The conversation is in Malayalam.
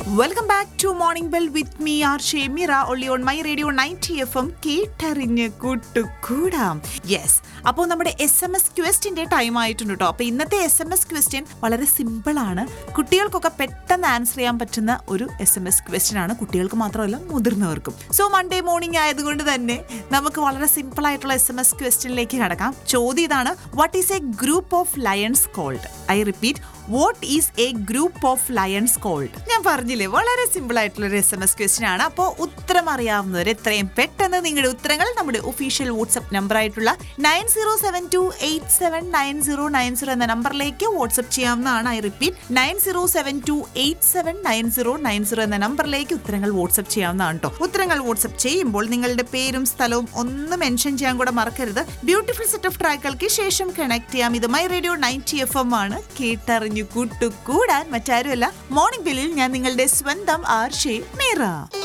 welcome back to morning bell with me R Shemira ഒള്ളി on my radio ninety F M കേട്ടറിഞ്ഞ് കൂട്ടുകൂടാം യെസ് അപ്പോൾ നമ്മുടെ എസ് എം എസ് ക്വസ്റ്റിന്റെ ടൈം ആയിട്ടുണ്ട് കേട്ടോ അപ്പോൾ ഇന്നത്തെ എസ് എം എസ് ക്വസ്റ്റ്യൻ വളരെ സിമ്പിൾ ആണ് കുട്ടികൾക്കൊക്കെ പെട്ടെന്ന് ആൻസർ ചെയ്യാൻ പറ്റുന്ന ഒരു എസ് എം എസ് ക്വസ്റ്റ്യൻ ആണ് കുട്ടികൾക്ക് മാത്രമല്ല മുതിർന്നവർക്കും സോ മൺഡേ മോർണിംഗ് ആയതുകൊണ്ട് തന്നെ നമുക്ക് വളരെ സിമ്പിൾ ആയിട്ടുള്ള എസ് എം എസ് ക്വസ്റ്റ്യനിലേക്ക് കടക്കാം ചോദ്യം ഇതാണ് what is a group of lions called I repeat what is a group of lions called ഞാൻ പറഞ്ഞില്ലേ വളരെ സിമ്പിൾ ആയിട്ടുള്ള ഒരു എസ് എം എസ് ക്വസ്റ്റ്യൻ ആണ് അപ്പോൾ ഉത്തരം അറിയാവുന്നവർ എത്രയും പെട്ടെന്ന് നിങ്ങളുടെ ഉത്തരങ്ങൾ നമ്മുടെ ഒഫീഷ്യൽ വാട്സ്ആപ്പ് നമ്പർ ആയിട്ടുള്ള nine zero seven two eight seven nine zero nine zero എന്ന നമ്പറിലേക്ക് വാട്സ്ആപ്പ് ചെയ്യാവുന്നതാണ് I repeat nine zero seven two eight seven nine zero nine zero എന്ന നമ്പറിലേക്ക് ഉത്തരങ്ങൾ വാട്സ്ആപ്പ് ചെയ്യാവുന്നതാണ് കേട്ടോ ഉത്തരങ്ങൾ വാട്സ്ആപ്പ് ചെയ്യുമ്പോൾ നിങ്ങളുടെ പേരും സ്ഥലവും ഒന്ന് മെൻഷൻ ചെയ്യാൻ കൂടെ മറക്കരുത് ബ്യൂട്ടിഫുൾ സെറ്റ് ഓഫ് ട്രാക്കുകൾക്ക് ശേഷം കണക്ട് ചെയ്യാം ഇത് my radio ninety F M ആണ് കേട്ടറിഞ്ഞു കൂട്ടുകൂടാൻ മറ്റാരുമല്ല മോർണിംഗ് ബില്ലിൽ ഞാൻ നിങ്ങളുടെ സ്വന്തം ആർഷേ മീറ